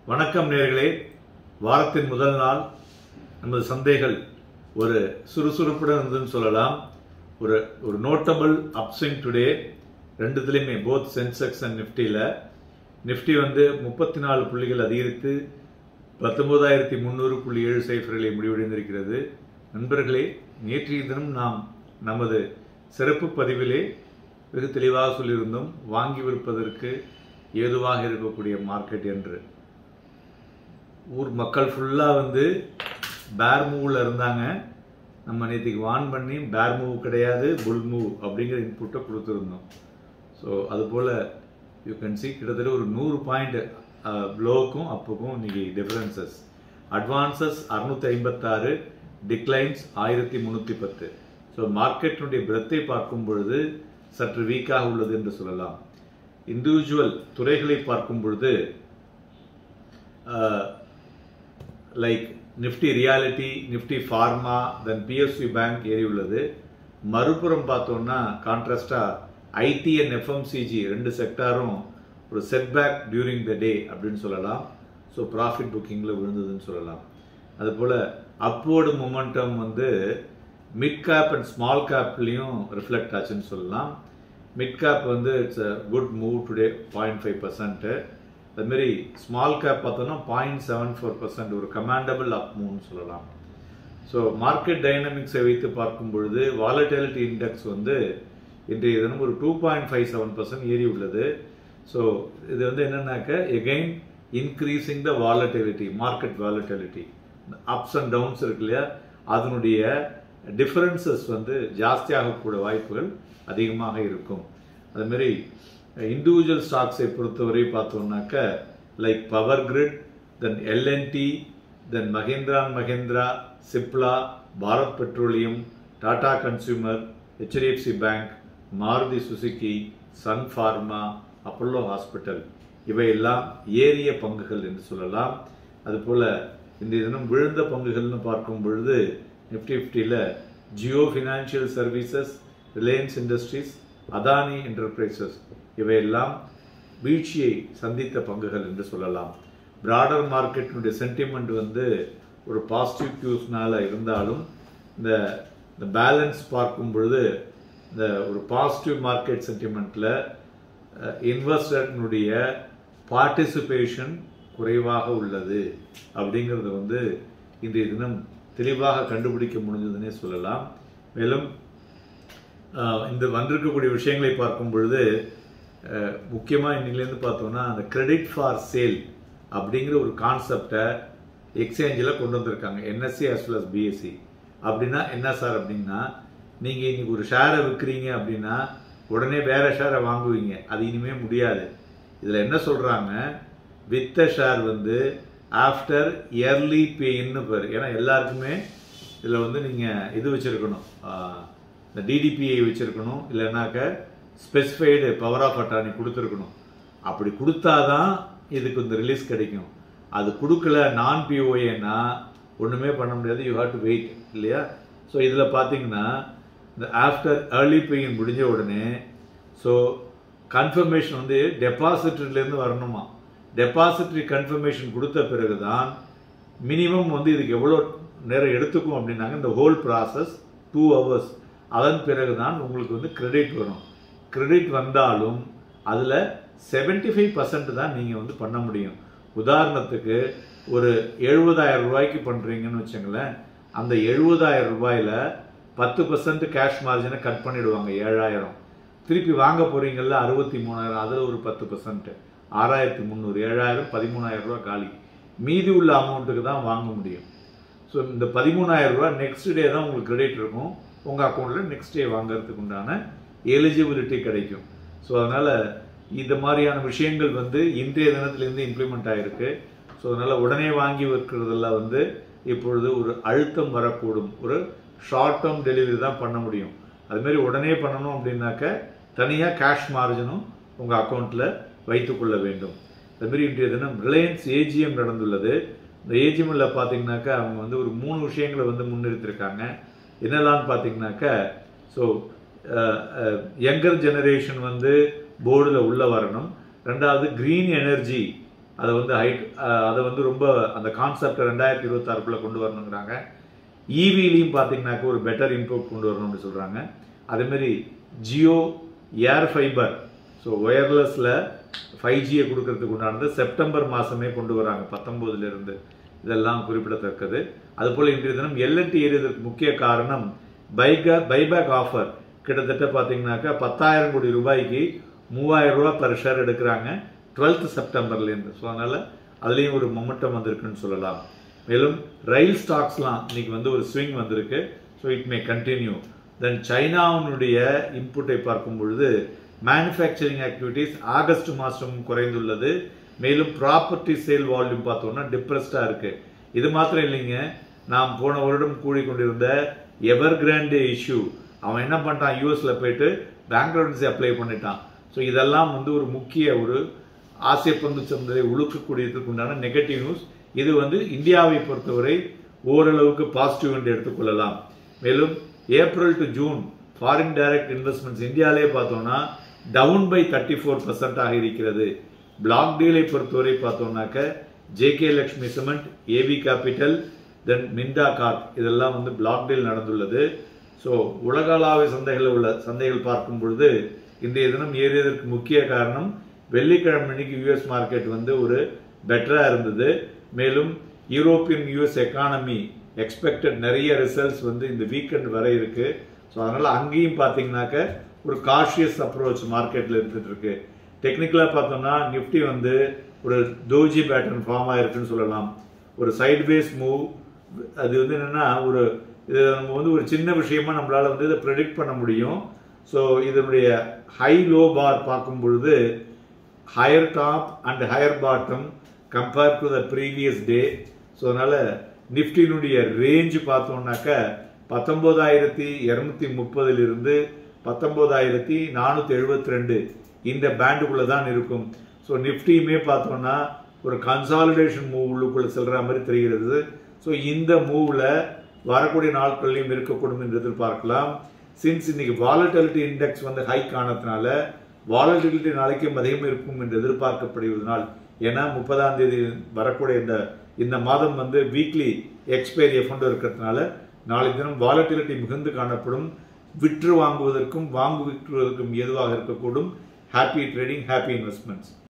வணக்கம் நேர்களே வாரத்தின் முதல் நாள் நமது சந்தைகள் ஒரு சுறுசுறுப்புடன் இருந்ததுன்னு சொல்லலாம் ஒரு ஒரு நோட்டபிள் அப்ஸ்விங் டுடே ரெண்டுத்துலேயுமே போத் சென்செக்ஸ் அண்ட் நிஃப்டியில் நிஃப்டி வந்து முப்பத்தி நாலு புள்ளிகள் அதிகரித்து பத்தொன்பதாயிரத்தி முந்நூறு புள்ளி ஏழு சைஃபர்களை முடிவடைந்திருக்கிறது நண்பர்களே நேற்றைய தினம் நாம் நமது சிறப்பு பதிவிலே வெகு தெளிவாக சொல்லியிருந்தோம் வாங்கி விற்பதற்கு ஏதுவாக இருக்கக்கூடிய மார்க்கெட் என்று ஊர் மக்கள் ஃபுல்லாக வந்து பேர் மூவில் இருந்தாங்க நம்ம நேற்றுக்கு வான் பண்ணி பேர் மூவ் கிடையாது புல் மூவ் அப்படிங்கிற இன்புட்டை கொடுத்துருந்தோம் ஸோ அதுபோல் யூ கேன் சி கிட்டத்தட்ட ஒரு நூறு பாயிண்ட் லோவுக்கும் அப்புக்கும் இன்னைக்கு டிஃப்ரென்சஸ் அட்வான்சஸ் அறுநூத்தி ஐம்பத்தாறு டிக்ளைன்ஸ் ஆயிரத்தி முந்நூற்றி பத்து ஸோ மார்க்கெட்டினுடைய பிரத்தை பார்க்கும் பொழுது சற்று வீக்காக உள்ளது என்று சொல்லலாம் இண்டிவிஜுவல் துறைகளை பார்க்கும் பொழுது like Nifty realty Nifty pharma then BSE bank ஏறி உள்ளது மறுபுறம் பார்த்தோம்னா கான்ட்ராஸ்டாக ஐடி அண்ட் எஃப்எம்சிஜி ரெண்டு செக்டாரும் ஒரு செட்பேக் டியூரிங் த டே அப்படின்னு சொல்லலாம் ஸோ ப்ராஃபிட் புக்கிங்கில் விழுந்ததுன்னு சொல்லலாம் அதுபோல் அப்வோர்டு மொமெண்டம் வந்து மிட் கேப் அண்ட் ஸ்மால் கேப்லேயும் ரிஃப்ளெக்ட் ஆச்சுன்னு சொல்லலாம் மிட் கேப் வந்து it's a good move today point five percent அதுமாரி ஸ்மால் கேப் பார்த்தோன்னா பாயிண்ட் செவன் ஃபோர் பர்சன்ட் ஒரு கமாண்டபிள் அப் மூவ்னு சொல்லலாம் ஸோ மார்க்கெட் டைனமிக்ஸை வைத்து பார்க்கும் பொழுது வாலட்டிலிட்டி இண்டெக்ஸ் வந்து இன்றைய தினம் ஒரு two point five seven percent ஏறி உள்ளது ஸோ இது வந்து என்னன்னாக்க again increasing the volatility market volatility ups and downs இருக்கு இல்லையா அதனுடைய டிஃபரன்சஸ் வந்து ஜாஸ்தியாகக்கூடிய வாய்ப்புகள் அதிகமாக இருக்கும் அதுமாரி இண்டிவிஜுவல் ஸ்டாக்ஸை பொறுத்தவரை பார்த்தோம்னாக்க like Power Grid then L and T then Mahindra and Mahindra Cipla Bharat Petroleum Tata Consumer HDFC Bank Maruti Suzuki Sun Pharma Apollo Hospital இவையெல்லாம் ஏறிய பங்குகள் என்று சொல்லலாம் அதுபோல் இந்த தினம் விழுந்த பங்குகள்னு பார்க்கும் பொழுது நிஃப்டி ஃபிஃப்டியில் Jio Financial Services Reliance Industries Adani Enterprises இவையெல்லாம் வீழ்ச்சியை சந்தித்த பங்குகள் என்று சொல்லலாம் பிராடர் மார்க்கெட்டினுடைய சென்டிமெண்ட் வந்து ஒரு பாசிட்டிவ் கியூஸ்னால இருந்தாலும் இந்த இந்த பேலன்ஸ் பார்க்கும் பொழுது இந்த ஒரு பாசிட்டிவ் மார்க்கெட் சென்டிமெண்ட்டில் இன்வெஸ்டர்னுடைய பார்ட்டிசிபேஷன் குறைவாக உள்ளது அப்படிங்கிறத வந்து இன்றைய தினம் தெளிவாக கண்டுபிடிக்க முடிஞ்சதுன்னே சொல்லலாம் மேலும் இந்த வந்திருக்கக்கூடிய விஷயங்களை பார்க்கும் பொழுது முக்கியமாக இன்னிலேருந்து பார்த்தோம்னா அந்த கிரெடிட் ஃபார் சேல் அப்படிங்கிற ஒரு கான்செப்டை எக்ஸ்சேஞ்சில் கொண்டு வந்திருக்காங்க NSE as well as BSE அப்படின்னா என்ன சார் அப்படின்னா நீங்கள் இன்னைக்கு ஒரு ஷேரை விற்கிறீங்க அப்படின்னா உடனே வேற ஷேரை வாங்குவீங்க அது இனிமேல் முடியாது இதில் என்ன சொல்கிறாங்க வித்த ஷேர் வந்து ஆஃப்டர் இயர்லி பேன்னு பேர் ஏன்னா எல்லாருக்குமே இதில் வந்து நீங்கள் இது வச்சுருக்கணும் இந்த டிடிபிஐ வச்சுருக்கணும் இல்லைனாக்க ஸ்பெசிஃபைடு பவர் ஆஃப் அட்டார்னி கொடுத்துருக்கணும் அப்படி கொடுத்தாதான் இதுக்கு இந்த ரிலீஸ் கிடைக்கும் அது கொடுக்கல நான் பிஓஏன்னா ஒன்றுமே பண்ண முடியாது யூ ஹாவ் டு வெயிட் இல்லையா ஸோ இதில் பார்த்தீங்கன்னா இந்த ஆஃப்டர் ஏர்லி பேயின் முடிஞ்ச உடனே ஸோ கன்ஃபர்மேஷன் வந்து டெபாசிட்லேருந்து வரணுமா டெபாசிட்ரி கன்ஃபர்மேஷன் கொடுத்த பிறகு தான் மினிமம் வந்து இதுக்கு எவ்வளோ நேரம் எடுத்துக்கும் அப்படின்னாங்க இந்த ஹோல் ப்ராசஸ் டூ ஹவர்ஸ் அதன் பிறகு தான் உங்களுக்கு வந்து கிரெடிட் வரும் கிரெடிட் வந்தாலும் அதில் செவன்டி ஃபைவ் பர்சன்ட் தான் நீங்கள் வந்து பண்ண முடியும் உதாரணத்துக்கு ஒரு எழுபதாயிரம் ரூபாய்க்கு பண்ணுறீங்கன்னு வச்சுங்களேன் அந்த எழுபதாயிரம் ரூபாயில் பத்து பர்சன்ட் கேஷ் மார்ஜினை கட் பண்ணிடுவாங்க ஏழாயிரம் திருப்பி வாங்க போகிறீங்கல்ல அறுபத்தி மூணாயிரம் அதில் ஒரு பத்து பர்சன்ட் ஆறாயிரத்தி முந்நூறு ஏழாயிரம் பதிமூணாயிரம் ரூபா காலி மீதி உள்ள அமௌண்ட்டுக்கு தான் வாங்க முடியும் ஸோ இந்த பதிமூணாயிரம் ரூபா நெக்ஸ்ட் டே தான் உங்களுக்கு கிரெடிட் இருக்கும் உங்கள் அக்கௌண்ட்டில் நெக்ஸ்ட் டே வாங்குறதுக்கு உண்டான எலிஜிபிலிட்டி கிடைக்கும் ஸோ அதனால் இந்த மாதிரியான விஷயங்கள் வந்து இன்றைய தினத்திலேருந்து இம்ப்ளிமெண்ட் ஆகிருக்கு ஸோ அதனால் உடனே வாங்கி வைக்கிறதெல்லாம் வந்து இப்பொழுது ஒரு அழுத்தம் வரக்கூடும் ஒரு ஷார்ட் டேர்ம் டெலிவரி தான் பண்ண முடியும் அதுமாரி உடனே பண்ணணும் அப்படின்னாக்க தனியாக கேஷ் மார்ஜினும் உங்கள் அக்கௌண்ட்டில் வைத்துக்கொள்ள வேண்டும் அதுமாரி இன்றைய தினம் ரிலையன்ஸ் ஏஜிஎம் நடந்துள்ளது இந்த ஏஜிஎம்மில் பார்த்தீங்கன்னாக்கா அவங்க வந்து ஒரு மூணு விஷயங்களை வந்து முன்னிறுத்திருக்காங்க என்னெல்லாம்னு பார்த்தீங்கன்னாக்க ஸோ யங்கர் ஜெனரேஷன் வந்து போர்டில் உள்ளே வரணும் ரெண்டாவது க்ரீன் எனர்ஜி அதை வந்து ஹைட் அதை வந்து ரொம்ப அந்த கான்செப்டை ரெண்டாயிரத்தி இருபத்தாறுக்குள்ளே கொண்டு வரணுங்கிறாங்க ஈவிலையும் பார்த்தீங்கன்னாக்க ஒரு பெட்டர் இன்புட் கொண்டு வரணும்னு சொல்கிறாங்க அதேமாரி ஜியோ ஏர் ஃபைபர் ஸோ ஒயர்லெஸில் ஃபைவ் ஜியை கொடுக்கறதுக்கு உண்டானது செப்டம்பர் மாதமே கொண்டு வராங்க பத்தொம்போதுலேருந்து இதெல்லாம் குறிப்பிடத்தக்கது அதுபோல் இன்றைய தினம் எல்என்டி ஏறியதற்கு முக்கிய காரணம் பைக்கா பைபேக் ஆஃபர் கிட்டத்தட்ட பார்த்தீங்கன்னாக்கா பத்தாயிரம் கோடி ரூபாய்க்கு மூவாயிரம் ரூபா பர் ஷேர் எடுக்கிறாங்க டுவெல்த் செப்டம்பர்லேருந்து ஸோ அதனால் அதுலேயும் ஒரு மொமெண்டம் வந்திருக்குன்னு சொல்லலாம் மேலும் ரயில் ஸ்டாக்ஸ்லாம் இன்னைக்கு வந்து ஒரு ஸ்விங் வந்திருக்கு so it may continue then சைனாவினுடைய இன்புட்டை பார்க்கும் பொழுது மேனுஃபேக்சரிங் ஆக்டிவிட்டீஸ் ஆகஸ்ட் மாதம் குறைந்துள்ளது மேலும் ப்ராப்பர்ட்டி சேல் வால்யூம் பார்த்தோம்னா டிப்ரெஸ்டாக இருக்கு இது மாத்திரம் இல்லைங்க நாம் போன வருடம் கூடிக்கொண்டிருந்த எவர் கிராண்டே இஷ்யூ அவன் என்ன பண்ணிட்டான் யூஎஸ்ல போயிட்டு பேங்க்ரப்டன்சி அப்ளை பண்ணிட்டான் ஸோ இதெல்லாம் வந்து ஒரு முக்கிய ஒரு ஆசிய பங்கு சந்தையை உழுக்கக்கூடியதுக்கு உண்டான நெகட்டிவ் நியூஸ் இது வந்து இந்தியாவை பொறுத்தவரை ஓரளவுக்கு பாசிட்டிவ் என்று எடுத்துக்கொள்ளலாம் மேலும் April to June foreign direct investments இந்தியாவிலே பார்த்தோம்னா டவுன் பை தேர்ட்டி ஃபோர் பர்சன்டாக இருக்கிறது பிளாக் டீலை பொறுத்தவரை பார்த்தோம்னாக்க JK Lakshmi cement AV capital then Minda corp இதெல்லாம் வந்து பிளாக் டீல் நடந்துள்ளது ஸோ உலகளாவிய சந்தைகளில் உள்ள சந்தைகள் பார்க்கும் பொழுது இன்றைய தினம் ஏறியதற்கு முக்கிய காரணம் வெள்ளிக்கிழமை அன்னைக்கு யூஎஸ் மார்க்கெட் வந்து ஒரு பெட்டராக இருந்தது மேலும் யூரோப்பியன் யூஎஸ் எக்கானமி எக்ஸ்பெக்டட் நிறைய ரிசல்ட்ஸ் வந்து இந்த வீக்கெண்ட் வரை இருக்கு ஸோ அதனால அங்கேயும் பார்த்தீங்கன்னாக்க ஒரு காஷியஸ் அப்ரோச் மார்க்கெட்டில் இருந்துட்டு இருக்கு டெக்னிக்கலாக பார்த்தோம்னா நிஃப்டி வந்து ஒரு டோஜி பேட்டர்ன் ஃபார்ம் ஆயிருக்குன்னு சொல்லலாம் ஒரு சைட்வேஸ் மூவ் அது வந்து என்னன்னா ஒரு இது நம்ம வந்து ஒரு சின்ன விஷயமா நம்மளால வந்து இதை ப்ரெடிக்ட் பண்ண முடியும் ஸோ இதனுடைய ஹை லோ பார் பார்க்கும் பொழுது higher top and higher bottom compare to the previous day so அதனால நிஃப்டினுடைய ரேஞ்ச் பார்த்தோம்னாக்க பத்தொன்பதாயிரத்தி இரநூத்தி முப்பதிலிருந்து பத்தொன்பதாயிரத்தி நானூற்றி எழுபத்தி ரெண்டு இந்த பேண்டுக்குள்ளே தான் இருக்கும் ஸோ நிஃப்டியுமே பார்த்தோம்னா ஒரு கன்சாலிடேஷன் மூவ் உள்ளுக்குள்ள செல்ற மாதிரி தெரிகிறது ஸோ இந்த மூவில் வரக்கூடிய நாட்கள்லையும் இருக்கக்கூடும் என்று எதிர்பார்க்கலாம் சின்ஸ் இன்னைக்கு வாலட்டிலிட்டி இண்டெக்ஸ் வந்து ஹை காணத்தினால வாலட்டிலிட்டி நாளைக்கும் அதிகம் இருக்கும் என்று எதிர்பார்க்கப்படுவதனால் ஏன்னா முப்பதாம் தேதி வரக்கூடிய இந்த இந்த மாதம் வந்து வீக்லி எக்ஸ்பைரி எஃபண்ட் இருக்கிறதுனால நாளை தினம் வாலட்டிலிட்டி மிகுந்து காணப்படும் விற்று வாங்குவதற்கும் வாங்கு விற்றுவதற்கும் ஏதுவாக இருக்கக்கூடும் ஹாப்பி ட்ரேடிங் ஹாப்பி இன்வெஸ்ட்மெண்ட்ஸ்